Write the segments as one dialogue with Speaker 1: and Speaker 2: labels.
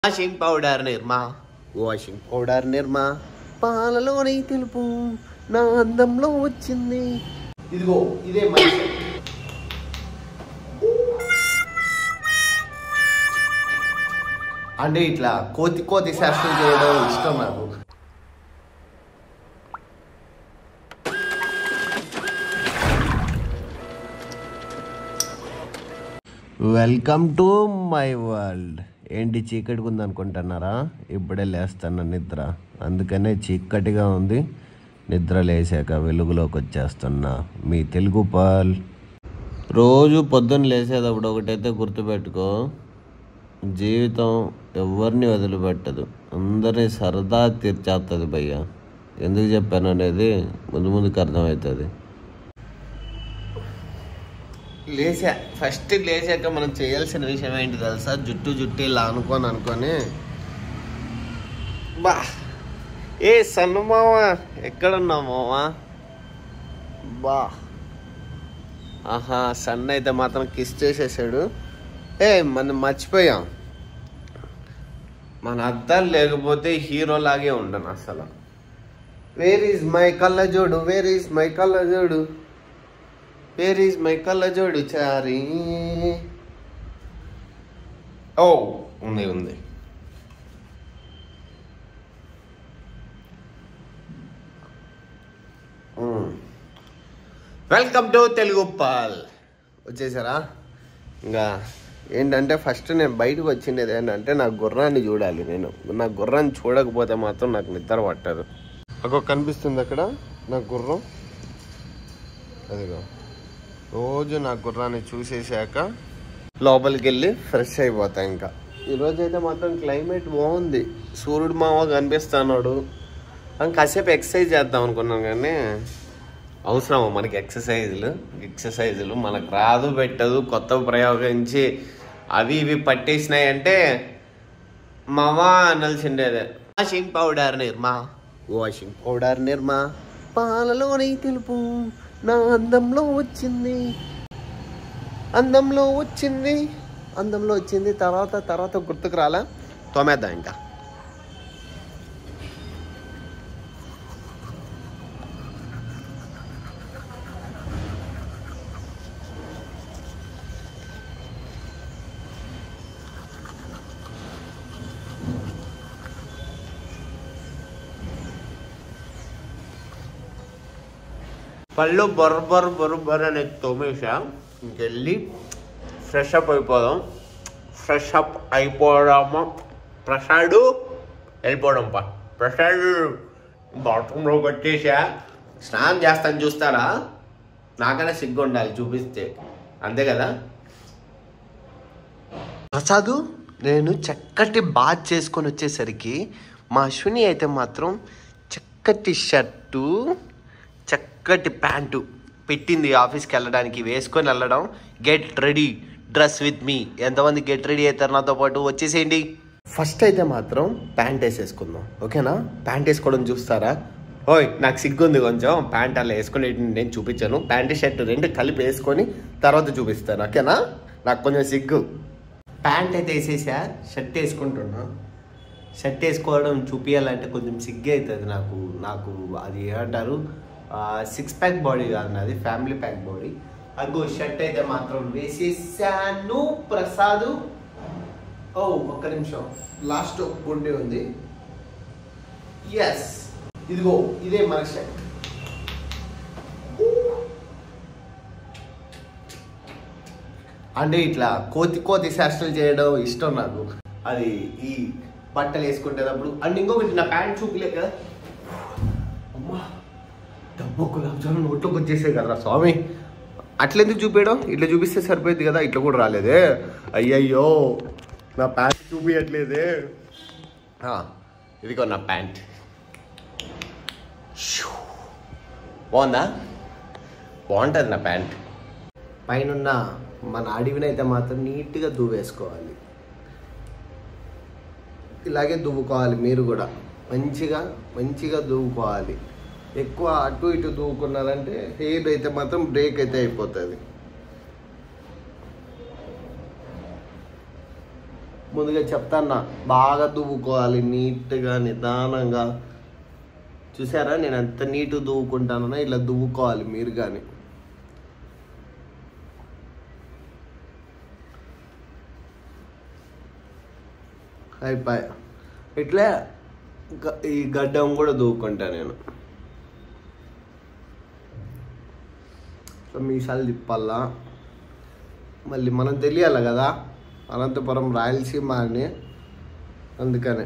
Speaker 1: Washing powder Nirma washing powder Nirma పాలలోని తెలుపు నా అందంలో వచ్చింది ఇదిగో ఇదే మనిషి అంటే ఇట్లా కోతి కోతి శాస్త్రం చేయడం ఇష్టం నాకు వెల్కమ్ టు మై వరల్డ్ ఏంటి చీకటిగా ఉంది అనుకుంటున్నారా ఇప్పుడే లేస్తాను నిద్ర అందుకనే చీకటిగా ఉంది నిద్ర లేసాక వెలుగులోకి వచ్చేస్తున్నా మీ తెలుగు పాల్ రోజు పొద్దున్న లేసేటప్పుడు ఒకటైతే గుర్తుపెట్టుకో జీవితం ఎవరిని వదిలిపెట్టదు అందరినీ సరదా తీర్చేస్తుంది భయ్య ఎందుకు చెప్పాను అనేది ముందు ముందుకు అర్థమవుతుంది లేచా ఫస్ట్ లేచాక మనం చేయాల్సిన విషయం ఏంటి తెలుసా జుట్టు జుట్టు ఇలా అనుకొని అనుకొని బా ఏ సన్ను మామ ఎక్కడున్నావు మామ బా ఆహా సన్ అయితే మాత్రం కిస్ చేసేసాడు ఏ మనం మర్చిపోయాం మన అద్దాలు లేకపోతే హీరో లాగే ఉండను అసలు వేర్ ఈజ్ మై కళ్ళజోడు వేర్ ఈజ్ మై కళ్ళజోడు వేర్ ఈజ్ మై కళ్ళజోడు చారి ఓ ఉంది ఉంది వెల్కమ్ టు తెలుగు పాల్ వచ్చేసారా ఇంకా ఏంటంటే ఫస్ట్ నేను బయటకు వచ్చిండేది ఏంటంటే నా గుర్రాన్ని చూడాలి నేను నా గుర్రాన్ని చూడకపోతే మాత్రం నాకు నిద్ర పట్టదు అక్కడ కనిపిస్తుంది అక్కడ నా గుర్రం అదిగో రోజు నా గుర్రాన్ని చూసేసాక లోపలికి వెళ్ళి ఫ్రెష్ అయిపోతా ఇంకా ఈరోజు అయితే మాత్రం క్లైమేట్ బాగుంది సూర్యుడు మామ కనిపిస్తున్నాడు అని కాసేపు ఎక్సర్సైజ్ చేద్దాం అనుకున్నాం కానీ అవసరమా మనకి ఎక్సర్సైజులు ఎక్సర్సైజులు మనకు రాదు పెట్టదు కొత్త ప్రయోగించి అవి ఇవి పట్టేసినాయి అంటే మావా అనాల్సిండేదే washing powder Nirma washing powder Nirma పాలలోని తెలుపు నా అందంలో వచ్చింది అందంలో వచ్చింది అందంలో వచ్చింది తర్వాత తర్వాత గుర్తుకు రాలా తోమేద్దాం ఇంకా పళ్ళు బొర్ర బొర్ర బొర్ర బొర్ర అని తోమేసా ఇంకెళ్ళి ఫ్రెష్ అప్ అయిపోదాం ఫ్రెష్ అప్ అయిపోవడము ప్రసాడు వెళ్ళిపోవడం పా ప్రసాద్ బాత్రూంలోకి వచ్చేసా స్నానం చేస్తాను చూస్తారా నాకనే సిగ్గు ఉండాలి చూపిస్తే అంతే కదా ప్రసాదు నేను చక్కటి బాత్ చేసుకొని వచ్చేసరికి మా అశ్విని అయితే మాత్రం చక్కటి షర్టు చక్కటి ప్యాంటు పెట్టింది ఆఫీస్కి వెళ్ళడానికి వేసుకొని వెళ్ళడం get ready dress with me ఎంతమంది గెట్ రెడీ అవుతారు నాతో పాటు వచ్చేసేయండి ఫస్ట్ అయితే మాత్రం ప్యాంట్ వేసేసుకుందాం ఓకేనా ప్యాంట్ వేసుకోవడం చూస్తారా ఓయ్ నాకు సిగ్గుంది కొంచెం ప్యాంట్ అలా వేసుకుని నేను చూపించాను ప్యాంట్ షర్ట్ రెండు కలిపి వేసుకొని తర్వాత చూపిస్తాను ఓకేనా నాకు కొంచెం సిగ్గు ప్యాంట్ అయితే వేసేసా షర్ట్ వేసుకుంటున్నా షర్ట్ వేసుకోవడం చూపించాలంటే కొంచెం సిగ్గు అవుతుంది నాకు నాకు అది ఏమంటారు సిక్స్ ప్యాక్ బాడీ కాదు నాది ఫ్యామిలీ ప్యాక్ బాడీ అగ్గో షర్ట్ అయితే మాత్రం వేసేసాను ప్రసాదు ఓ ఒక్క నిమిషం లాస్ట్ గుండె ఉంది ఎస్ ఇదిగో ఇదే మన షర్ట్ అంటే ఇట్లా కోతి కోతి శాస్త్రాలు చేయడం ఇష్టం నాకు అది ఈ బట్టలు వేసుకుంటేటప్పుడు అండ్ ఇంకొకటి నా ప్యాంట్ చూపిలే కదా అమ్మా డబ్బు గులాబ్ జామున్ నోట్లోకి వచ్చేసాయి కదా స్వామి అట్లెందుకు చూపించడం ఇట్లా చూపిస్తే సరిపోయింది కదా ఇట్లా కూడా రాలేదే అయ్యయ్యో నా ప్యాంట్ చూపించట్లేదే ఆ, ఇదిగో నా ప్యాంట్ షూ. బాగుందా బాగుంటుంది నా ప్యాంట్ పైన మన అడవినైతే మాత్రం నీట్గా దువ్వేసుకోవాలి ఇలాగే దువ్వుకోవాలి మీరు కూడా మంచిగా మంచిగా దువ్వుకోవాలి ఎక్కువ అటు ఇటు దువ్వుకున్నారంటే హెయిర్ అయితే మాత్రం బ్రేక్ అయితే అయిపోతుంది ముందుగా చెప్తాన్నా బాగా దువ్వుకోవాలి నీట్గా నిదానంగా చూసారా నేను ఎంత నీట్ దువ్వుకుంటానో ఇలా దువ్వుకోవాలి మీరు కానీ అయిపోయా ఇట్లే గ- ఈ గడ్డం కూడా దూకుంటా నేను సో మీసాలు తిప్పాలా మళ్ళీ మనం తెలియాలి కదా అనంతపురం రాయలసీమ అని అందుకనే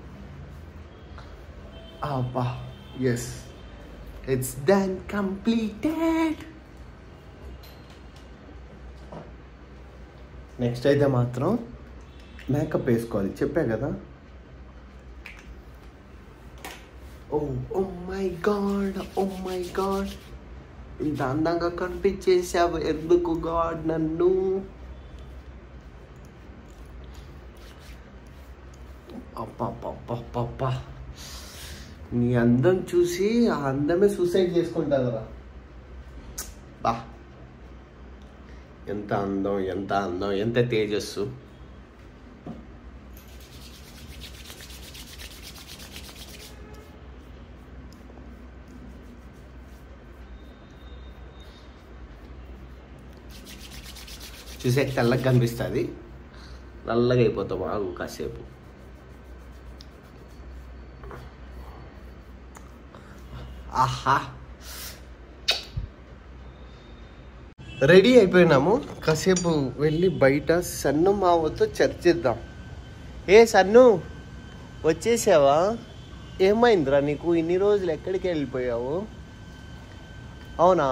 Speaker 1: అబ్బా yes it's done completed next అయితే మాత్రం మేకప్ వేసుకోవాలి చెప్పా కదా oh oh my god oh my god ఇంత అందంగా కనిపించేసావు ఎందుకు గాడ్ నన్ను అప్ప నీ అందం చూసి ఆ అందమే సూసైడ్ చేసుకుంటుందిరా బా ఎంత అందం ఎంత అందం ఎంత తేజస్సు చూసే తెల్లగా కనిపిస్తుంది నల్లగా అయిపోతాం ఆగు కాసేపు ఆహా రెడీ అయిపోయినాము కాసేపు వెళ్ళి బయట సన్ను మావతో చర్చిద్దాం ఏ సన్ను వచ్చేసావా ఏమైందిరా నీకు ఇన్ని రోజులు ఎక్కడికి వెళ్ళిపోయావు అవునా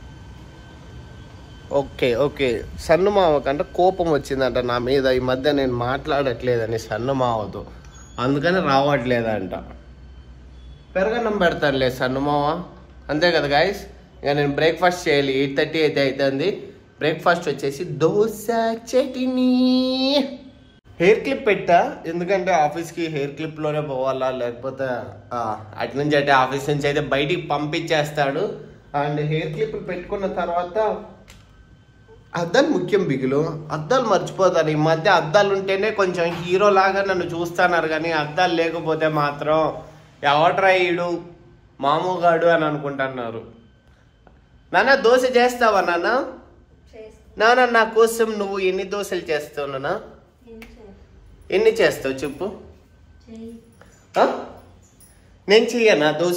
Speaker 1: ఓకే ఓకే సన్ను మావకంటే కోపం వచ్చిందంట నా మీద ఈ మధ్య నేను మాట్లాడట్లేదని సన్ను మావతో అందుకని రావట్లేదంట పెరగన్నం పెడతానులే సన్ను మావ అంతే కదా గాయస్ ఇక నేను బ్రేక్ఫాస్ట్ చేయాలి ఎయిట్ థర్టీ అయితే అవుతుంది బ్రేక్ఫాస్ట్ వచ్చేసి దోశ చట్నీ హెయిర్ క్లిప్ పెట్టా ఎందుకంటే ఆఫీస్కి హెయిర్ క్లిప్లోనే పోవాలా లేకపోతే ఆ, అటు నుంచి అంటే ఆఫీస్ నుంచి అయితే బయటికి పంపించేస్తాడు అండ్ హెయిర్ క్లిప్ పెట్టుకున్న తర్వాత అద్దాలు ముఖ్యం బిగులు అద్దాలు మర్చిపోతారు ఈ మధ్య అద్దాలు ఉంటేనే కొంచెం హీరో లాగా నన్ను చూస్తున్నారు కానీ అద్దాలు లేకపోతే మాత్రం ఎవట్రా ఈడు మామూగాడు అని అనుకుంటున్నారు నాన్న దోశ చేస్తావా నాన్న నాన్న నా కోసం నువ్వు ఎన్ని దోశలు చేస్తావు నాన్న ఎన్ని చేస్తావు చెప్పు ఆ? నేను చెయ్యనా దోశ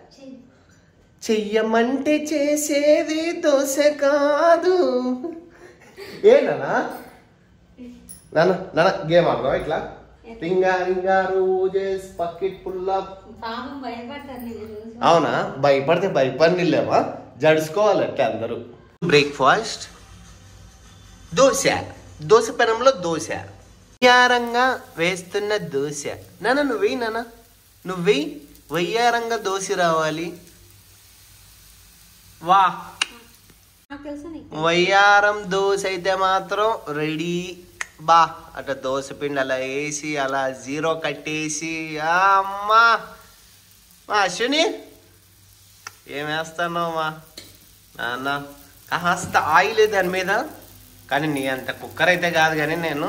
Speaker 1: చెయ్యమంటే చేసేది దోశ కాదు ఏనా నాన్న నాన్న గేమ్ ఆడదాం ఇట్లా రింగా రింగా రోజెస్ పక్కిట్ పుల్లా
Speaker 2: పాపం భయపడతారు నీకు చూసి.
Speaker 1: అవునా భయపడితే భయపడిలేమా జడుచుకోవాలంటే అందరూ బ్రేక్ఫాస్ట్ దోశ దోశ పెనంలో దోశ వయ్యారంగా వేస్తున్న దోశ నాన్న నువ్వు వెయ్యి నాన్న నువ్వు వెయ్యి వయ్యారంగా దోశ రావాలి వా
Speaker 2: నాకు తెలుసు నీకు
Speaker 1: వయ్యారం దోశ అయితే మాత్రం రెడీ బా అట్లా దోశ పిండి అలా వేసి అలా జీరో కట్టేసి ఆ అమ్మా మా అశ్విని ఏం వేస్తున్నావు మా నాన్న కాస్త ఆయిల్ దాని మీద కానీ నీ అంత కుక్కర్ అయితే కాదు కానీ నేను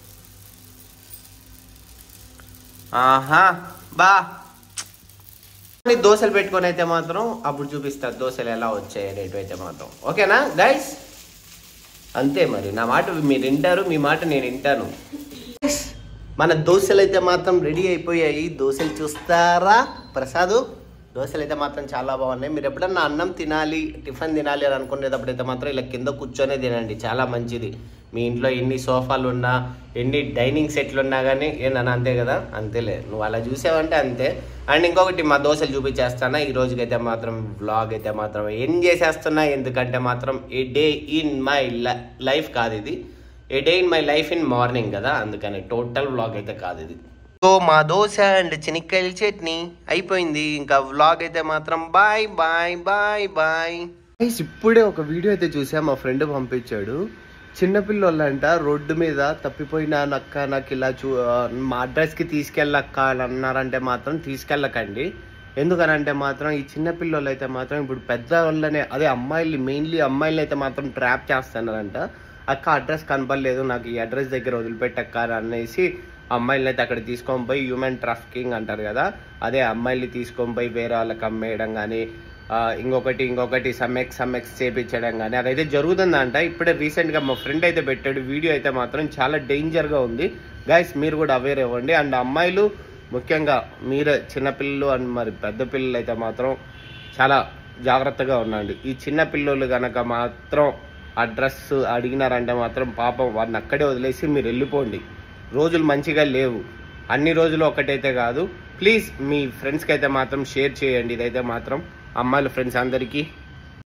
Speaker 1: ఆహా బా నీ దోశలు పెట్టుకొని అయితే మాత్రం అప్పుడు చూపిస్తా దోశలు ఎలా వచ్చాయి అనేటివి అయితే మాత్రం ఓకేనా గైస్ అంతే మరి నా మాట మీరు వింటారు మీ మాట నేను వింటాను మన దోశలు అయితే మాత్రం రెడీ అయిపోయాయి దోశలు చూస్తారా ప్రసాదు దోశలు అయితే మాత్రం చాలా బాగున్నాయి మీరు ఎప్పుడన్నా అన్నం తినాలి టిఫిన్ తినాలి అని అనుకునేటప్పుడు అయితే మాత్రం ఇలా కింద కూర్చొనే తినండి చాలా మంచిది మీ ఇంట్లో ఎన్ని సోఫాలు ఉన్నా ఎన్ని డైనింగ్ సెట్లు ఉన్నా కానీ ఏంటన్నా అంతే కదా అంతేలే నువ్వు అలా చూసావంటే అంతే అండ్ ఇంకొకటి మా దోశలు చూపించేస్తానా ఈ రోజుకైతే మాత్రం వ్లాగ్ అయితే మాత్రం ఏం చేసేస్తున్నా ఎందుకంటే మాత్రం a day in my life కాదు ఇది a day in my life in morning కదా అందుకని టోటల్ వ్లాగ్ అయితే కాదు ఇది సో మా దోశ అండ్ చెనిక్కాయల చట్నీ అయిపోయింది ఇంకా వ్లాగ్ అయితే మాత్రం బాయ్ బాయ్ బాయ్ బాయ్ ఇప్పుడే ఒక వీడియో అయితే చూసా మా ఫ్రెండ్ పంపించాడు చిన్నపిల్లలంట రోడ్డు మీద తప్పిపోయిన నక్క నాకు ఇలా చూ మా అడ్రస్కి తీసుకెళ్ళక్క అని అన్నారంటే మాత్రం తీసుకెళ్ళకండి ఎందుకనంటే మాత్రం ఈ చిన్న పిల్లలు అయితే మాత్రం ఇప్పుడు పెద్ద వాళ్ళనే అదే అమ్మాయిలు మెయిన్లీ అమ్మాయిలు అయితే మాత్రం ట్రాప్ చేస్తున్నారంట అక్క అడ్రస్ కనపడలేదు నాకు ఈ అడ్రస్ దగ్గర వదిలిపెట్టక్క అని అనేసి అమ్మాయిలని అయితే అక్కడ తీసుకొని పోయి హ్యూమన్ ట్రాఫికింగ్ అంటారు కదా అదే అమ్మాయిల్ని తీసుకొని పోయి వేరే వాళ్ళకి అమ్మేయడం కానీ ఇంకొకటి ఇంకొకటి సమ్మెక్స్ సమ్మెక్స్ చేపించడం కానీ అదైతే జరుగుతుందంట ఇప్పుడే రీసెంట్గా మా ఫ్రెండ్ అయితే పెట్టాడు వీడియో అయితే మాత్రం చాలా డేంజర్గా ఉంది గైస్ మీరు కూడా అవేర్ అవ్వండి అండ్ అమ్మాయిలు ముఖ్యంగా మీరు చిన్నపిల్లలు అండ్ మరి పెద్ద పిల్లలు అయితే మాత్రం చాలా జాగ్రత్తగా ఉండండి ఈ చిన్న పిల్లలు కనుక మాత్రం అడ్రస్ అడిగినారంటే మాత్రం పాపం వారిని అక్కడే వదిలేసి మీరు వెళ్ళిపోండి రోజులు మంచిగా లేవు అన్ని రోజులు ఒకటైతే కాదు ప్లీజ్ మీ ఫ్రెండ్స్కి అయితే మాత్రం షేర్ చేయండి ఇదైతే మాత్రం అమ్మాయిల ఫ్రెండ్స్ అందరికీ